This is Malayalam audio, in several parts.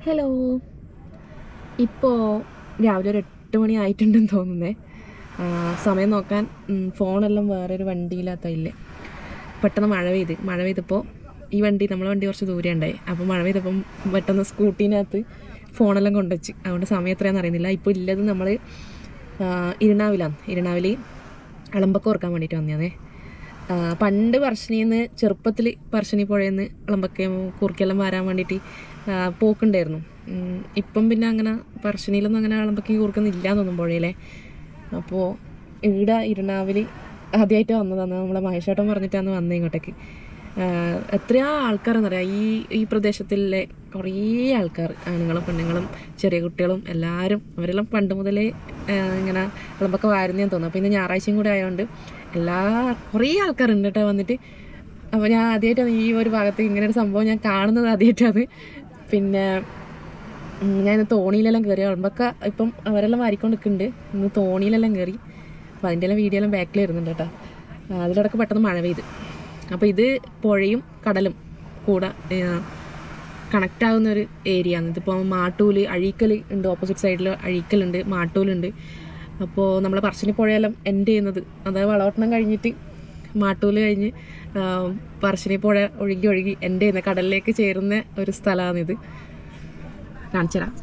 ഹലോ ഇപ്പോൾ രാവിലെ ഒരു എട്ട് മണി ആയിട്ടുണ്ടെന്ന് തോന്നുന്നേ ആ, സമയം നോക്കാൻ ഉം, ഫോണെല്ലാം വേറൊരു വണ്ടിയിലാത്തയില്ലേ പെട്ടെന്ന് മഴ പെയ്ത് മഴ പെയ്തപ്പോൾ ഈ വണ്ടി നമ്മളെ വണ്ടി കുറച്ച് ദൂരെ ഉണ്ടായി അപ്പോൾ മഴ പെയ്തപ്പം പെട്ടെന്ന് സ്കൂട്ടീനകത്ത് ഫോണെല്ലാം കൊണ്ടുവച്ച് അതുകൊണ്ട് സമയം എത്രയാണെന്ന് അറിയുന്നില്ല ഇപ്പോൾ ഇല്ലത് നമ്മൾ ഇരുണാവിലാണ് ഇരുണാവിൽ അളമ്പക്ക ഓർക്കാൻ വേണ്ടിയിട്ട് വന്നതേ ആ, പണ്ട് പറശ്ശിനിന്ന് ചെറുപ്പത്തിൽ പറശ്ശിനി പുഴയെന്ന് ഇളമ്പക്കയും കുറുക്കെല്ലാം വരാൻ വേണ്ടിയിട്ട് ആ, പോക്കുണ്ടായിരുന്നു ഉം, ഇപ്പം പിന്നെ അങ്ങനെ പറശ്ശിനിയിലൊന്നും അങ്ങനെ ഇളമ്പക്കയും കുറുക്കൊന്നും ഇല്ലാന്ന് തോന്നും പുഴയിലെ അപ്പോൾ ഇവിടെ ഇരുണാവിൽ ആദ്യമായിട്ട് വന്നതാണ് നമ്മളെ മഹേഷേട്ടൻ പറഞ്ഞിട്ടാണ് വന്നത് ഇങ്ങോട്ടേക്ക് ആ, എത്രയാ ആൾക്കാരെന്നറിയാം ഈ ഈ പ്രദേശത്തിലെ കുറേ ആൾക്കാർ ആണുങ്ങളും പെണ്ണുങ്ങളും ചെറിയ കുട്ടികളും എല്ലാവരും അവരെല്ലാം പണ്ട് മുതലേ ആ, ഇങ്ങനെ വിളമ്പൊക്കെ വാരുന്നതെന്ന് തോന്നുന്നു അപ്പോൾ ഇന്ന് ഞായറാഴ്ചയും കൂടെ ആയതുകൊണ്ട് എല്ലാ കുറേ ആൾക്കാരുണ്ട് കേട്ടോ വന്നിട്ട് അപ്പോൾ ഞാൻ ആദ്യമായിട്ടാണ് ഈ ഒരു ഭാഗത്ത് ഇങ്ങനെ ഒരു സംഭവം ഞാൻ കാണുന്നത് ആദ്യമായിട്ടാണ് പിന്നെ ഉം, ഞാൻ ഇന്ന് തോണിയിലെല്ലാം കയറി വിളമ്പൊക്കെ ഇപ്പം അവരെല്ലാം വാരിക്കൊണ്ട് നിൽക്കുന്നുണ്ട് ഇന്ന് തോണിയിലെല്ലാം കയറി അപ്പോൾ അതിൻ്റെ എല്ലാം വീഡിയോ എല്ലാം ബാക്കിൽ വരുന്നുണ്ട് കേട്ടോ ആ, അതിലിടക്ക് പെട്ടെന്ന് മഴ പെയ്ത് അപ്പോൾ ഇത് പുഴയും കടലും കൂടെ കണക്റ്റ് ആവുന്ന ഒരു ഏരിയ ആണ് ഇതിപ്പോൾ മാട്ടൂല് അഴീക്കൽ ഉണ്ട് ഓപ്പോസിറ്റ് സൈഡിൽ അഴീക്കലുണ്ട് മാട്ടൂലുണ്ട് അപ്പോൾ നമ്മളെ പറശ്ശിനി പുഴയെല്ലാം എൻഡ് ചെയ്യുന്നത് അതായത് വളവട്ടണം കഴിഞ്ഞിട്ട് മാട്ടൂല് കഴിഞ്ഞ് ആ, പറശ്ശിനി പുഴ ഒഴുകി ഒഴുകി എൻഡ് ചെയ്യുന്ന കടലിലേക്ക് ചേരുന്ന ഒരു സ്ഥലമാണിത് കാണിച്ചു തരാം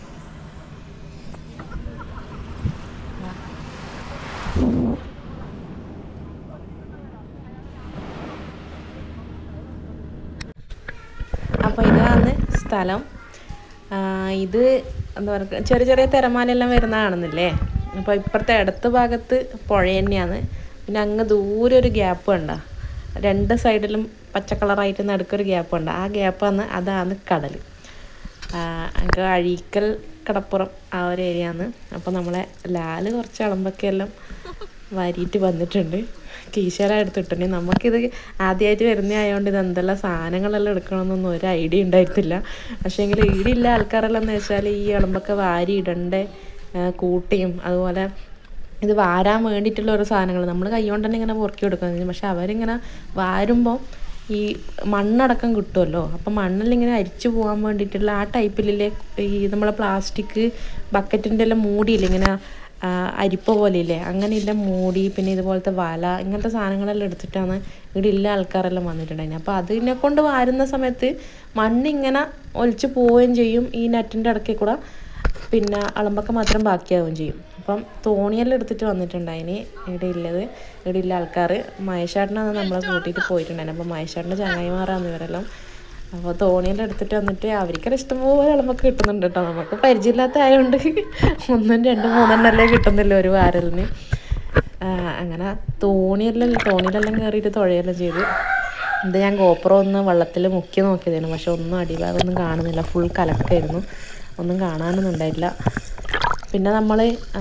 അപ്പോൾ ഇതാണ് സ്ഥലം ആ, ഇത് എന്താ പറയുക ചെറിയ ചെറിയ തിരമാലെല്ലാം വരുന്ന കാണുന്നില്ലേ അപ്പോൾ ഇപ്പുറത്തെ അടുത്ത ഭാഗത്ത് പുഴ തന്നെയാണ് പിന്നെ അങ്ങ് ദൂരെ ഒരു ഗ്യാപ്പ് കണ്ട രണ്ട് സൈഡിലും പച്ച കളറായിട്ട് നടുക്കൊരു ഗ്യാപ്പ് ഉണ്ട് ആ ഗ്യാപ്പാണ് അതാണ് കടൽ എനിക്ക് അഴീക്കൽ കടപ്പുറം ആ ഒരു ഏരിയ ആണ് അപ്പോൾ നമ്മളെ ലാല് കുറച്ച് അളമ്പൊക്കെയെല്ലാം വാരിയിട്ട് വന്നിട്ടുണ്ട് കീശല എടുത്തിട്ടുണ്ട് നമുക്കിത് ആദ്യമായിട്ട് വരുന്ന ആയതുകൊണ്ട് ഇത് എന്തെല്ലാം സാധനങ്ങളെല്ലാം എടുക്കണമെന്നൊന്നും ഒരു ഐഡിയ ഉണ്ടായിരുന്നില്ല പക്ഷേ എങ്കിൽ ഈടില്ല ആൾക്കാരെല്ലാം എന്ന് വെച്ചാൽ ഈ ഇളമ്പൊക്കെ വാരി ഇടണ്ട ആ, കൂട്ടിയും അതുപോലെ ഇത് വാരാൻ വേണ്ടിയിട്ടുള്ള ഓരോ സാധനങ്ങൾ നമ്മൾ കൈകൊണ്ട് തന്നെ ഇങ്ങനെ പൊറുക്കി കൊടുക്കുന്നത് പക്ഷെ അവരിങ്ങനെ വാരുമ്പോൾ ഈ മണ്ണടക്കം കിട്ടുമല്ലോ അപ്പം മണ്ണിൽ ഇങ്ങനെ അരിച്ചു പോകാൻ വേണ്ടിയിട്ടുള്ള ആ ടൈപ്പിലെ ഈ നമ്മളെ പ്ലാസ്റ്റിക് ബക്കറ്റിൻ്റെ എല്ലാം മൂടിയില്ലേ ഇങ്ങനെ ആ, അരിപ്പ പോലെ ഇല്ലേ അങ്ങനെയുള്ള മൂടി പിന്നെ ഇതുപോലത്തെ വല ഇങ്ങനത്തെ സാധനങ്ങളെല്ലാം എടുത്തിട്ടാണ് ഇവിടെ ഇല്ല ആൾക്കാരെല്ലാം വന്നിട്ടുണ്ടായിരുന്നു അപ്പോൾ അതിനെ കൊണ്ട് വാരുന്ന സമയത്ത് മണ്ണിങ്ങനെ ഒലിച്ച് പോവുകയും ചെയ്യും ഈ നെറ്റിൻ്റെ ഇടയ്ക്ക് കൂടെ പിന്നെ അളമ്പൊക്കെ മാത്രം ബാക്കിയാവുകയും ചെയ്യും അപ്പം തോണിയെല്ലാം എടുത്തിട്ട് വന്നിട്ടുണ്ടായിന് ഇവിടെ ഉള്ളത് ഇവിടെ ഇല്ല ആൾക്കാർ മഹേഷാട്ടനാണ് നമ്മളെ കൂട്ടിയിട്ട് പോയിട്ടുണ്ടായിരുന്നു അപ്പോൾ മഹേഷാട്ടിൻ്റെ ചങ്ങായിമാരാണ് ഇവരെല്ലാം അപ്പോൾ തോണിയെല്ലാം എടുത്തിട്ട് വന്നിട്ട് അവർക്കെല്ലാം ഇഷ്ടംപോലെ അളമ്പൊക്കെ കിട്ടുന്നുണ്ട് കേട്ടോ നമുക്ക് പരിചയമില്ലാത്ത ആയതുകൊണ്ട് ഒന്നും രണ്ടും മൂന്നെണ്ണല്ലേ കിട്ടുന്നില്ല ഒരു വാരലിന് ആ, അങ്ങനെ തോണിയെല്ലാം തോണിയിലെല്ലാം കയറിയിട്ട് തുഴയെല്ലാം ചെയ്ത് ഇത് ഞാൻ ഗോപുരം ഒന്ന് വെള്ളത്തിൽ മുക്കി നോക്കിയതായിരുന്നു പക്ഷെ ഒന്നും അടിഭാഗമൊന്നും കാണുന്നില്ല ഫുൾ കലക്കായിരുന്നു ഒന്നും കാണാനൊന്നും ഉണ്ടായില്ല പിന്നെ നമ്മൾ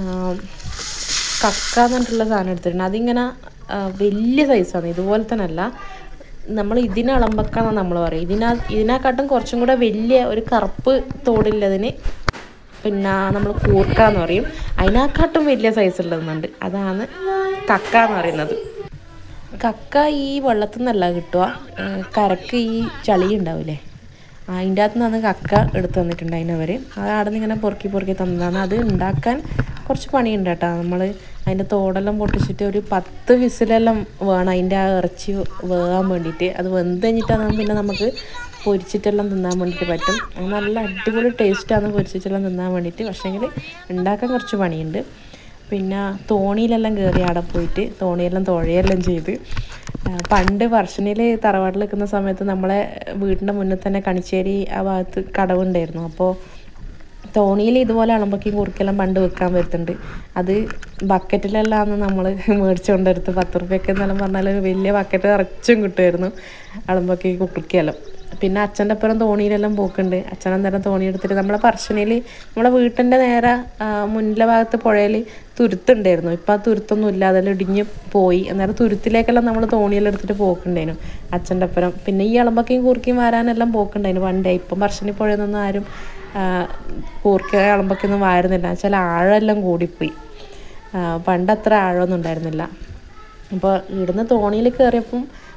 കക്ക എന്ന് പറഞ്ഞിട്ടുള്ള സാധനം എടുത്തിട്ടുണ്ട് അതിങ്ങനെ ആ, വലിയ സൈസാണ് ഇതുപോലെ തന്നെ അല്ല നമ്മൾ ഇതിന് അളമ്പക്ക എന്നാണ് നമ്മൾ പറയും ഇതിനാ ഇതിനെക്കാട്ടും കുറച്ചും കൂടെ വലിയ ഒരു കറുപ്പ് തോടില്ലതിന് പിന്നെ നമ്മൾ കൂർക്ക എന്ന് പറയും അതിനെക്കാട്ടും വലിയ സൈസ് ഉള്ളതുണ്ട് അതാണ് കക്ക എന്ന് പറയുന്നത് കക്ക ഈ വെള്ളത്തിൽ നിന്നല്ല കിട്ടുക ഏഹ് കരക്ക് ഈ ചളി ഉണ്ടാവില്ലേ അതിൻ്റെ അകത്ത് നിന്നാണ് കക്ക എടുത്ത് തന്നിട്ടുണ്ടായിന് അവർ അത് അവിടെ നിന്ന് ഇങ്ങനെ പൊറുക്കി പൊറുക്കി തന്നതാണ് അത് ഉണ്ടാക്കാൻ കുറച്ച് പണിയുണ്ട് കേട്ടോ നമ്മൾ അതിൻ്റെ തോടെല്ലാം പൊട്ടിച്ചിട്ട് ഒരു പത്ത് വിസിലെല്ലാം വേണം അതിൻ്റെ ആ ഇറച്ചി വേകാൻ വേണ്ടിയിട്ട് അത് വെന്ത് കഴിഞ്ഞിട്ടാണ് പിന്നെ നമുക്ക് പൊരിച്ചിട്ടെല്ലാം തിന്നാൻ വേണ്ടിയിട്ട് പറ്റും അത് നല്ല അടിപൊളി ടേസ്റ്റാണ് പൊരിച്ചിട്ടെല്ലാം തിന്നാൻ വേണ്ടിയിട്ട് പക്ഷേങ്കിൽ ഉണ്ടാക്കാൻ കുറച്ച് പണിയുണ്ട് പിന്നെ തോണിയിലെല്ലാം കയറി അവിടെ പോയിട്ട് തോണിയെല്ലാം തുഴയെല്ലാം ചെയ്ത് ആ, പണ്ട് വർഷനിൽ തറവാട്ടിൽ നിൽക്കുന്ന സമയത്ത് നമ്മളെ വീടിൻ്റെ മുന്നിൽ തന്നെ കണിച്ചേരി ആ ഭാഗത്ത് കടവുണ്ടായിരുന്നു അപ്പോൾ തോണിയിൽ ഇതുപോലെ അളമ്പൊക്കെയും കുറുക്കെല്ലാം പണ്ട് വെക്കാൻ വരുത്തുണ്ട് അത് ബക്കറ്റിലെല്ലാം നമ്മൾ മേടിച്ചുകൊണ്ടെടുത്ത് പത്ത് റുപ്യൊക്കെ എന്നെല്ലാം പറഞ്ഞാൽ ഒരു വലിയ ബക്കറ്റ് നിറച്ചും കിട്ടുമായിരുന്നു അളമ്പൊക്കെ കുറുക്കിയെല്ലാം പിന്നെ അച്ഛൻ്റെ അപ്പുറം തോണിയിലെല്ലാം പോക്കുണ്ട് അച്ഛൻ അന്നേരം തോണി എടുത്തിട്ട് നമ്മളെ പറശ്ശിനിയിൽ നമ്മളെ വീട്ടിൻ്റെ നേരെ ആ, മുന്നിലെ ഭാഗത്ത് പുഴയിൽ തുരുത്തുണ്ടായിരുന്നു ഇപ്പം ആ തുരുത്തൊന്നും ഇല്ല അതെല്ലാം ഇടിഞ്ഞ് പോയി അന്നേരം തുരുത്തിലേക്കെല്ലാം നമ്മൾ തോണിയെല്ലാം എടുത്തിട്ട് പോക്കുണ്ടായിരുന്നു അച്ഛൻ്റെ അപ്പുറം പിന്നെ ഈ അളമ്പൊക്കെയും കുറുക്കിയും വരാനെല്ലാം പോക്കുണ്ടായിരുന്നു പണ്ടേ ഇപ്പം പറശ്ശിനി പുഴയൊന്നും ആരും ആ, കൂർക്ക അളമ്പൊക്കെയൊന്നും വാരുന്നില്ല വെച്ചാൽ ആഴമെല്ലാം കൂടിപ്പോയി ആ, പണ്ട് അത്ര ആഴമൊന്നും ഉണ്ടായിരുന്നില്ല അപ്പോൾ ഇവിടുന്ന് തോണിയിൽ കയറിയപ്പം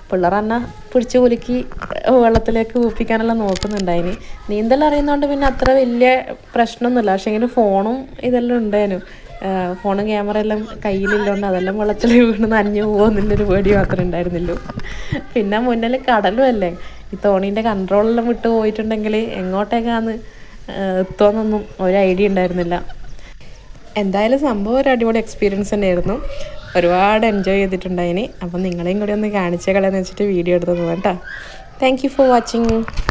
പിള്ളേർ എന്നെ പിടിച്ച് കുലുക്കി വെള്ളത്തിലേക്ക് ഊപ്പിക്കാനെല്ലാം നോക്കുന്നുണ്ടായിന് നീന്തൽ അറിയുന്നതുകൊണ്ട് പിന്നെ അത്ര വലിയ പ്രശ്നമൊന്നുമില്ല പക്ഷേ എങ്കിലും ഫോണും ഇതെല്ലാം ഉണ്ടായിരുന്നു ഫോണും ക്യാമറ എല്ലാം കയ്യിലില്ലോണ്ട് അതെല്ലാം വെള്ളത്തിൽ വീണ് നനഞ്ഞു പോകുമെന്നുള്ളൊരു പേടി മാത്രമേ ഉണ്ടായിരുന്നുള്ളൂ പിന്നെ മുന്നിൽ കടലും അല്ലേ ഈ തോണീൻ്റെ കൺട്രോളെല്ലാം വിട്ട് പോയിട്ടുണ്ടെങ്കിൽ എങ്ങോട്ടേക്കാന്ന് എത്തുമെന്നൊന്നും ഒരു ഐഡിയ ഉണ്ടായിരുന്നില്ല എന്തായാലും സംഭവം ഒരു അടിപൊളി എക്സ്പീരിയൻസ് തന്നെയായിരുന്നു ഒരുപാട് എൻജോയ് ചെയ്തിട്ടുണ്ടായിന് അപ്പം നിങ്ങളെയും കൂടി ഒന്ന് കാണിച്ചേക്കളെന്ന് വെച്ചിട്ട് വീഡിയോ എടുത്തത് കേട്ടോ താങ്ക് യു ഫോർ വാച്ചിങ്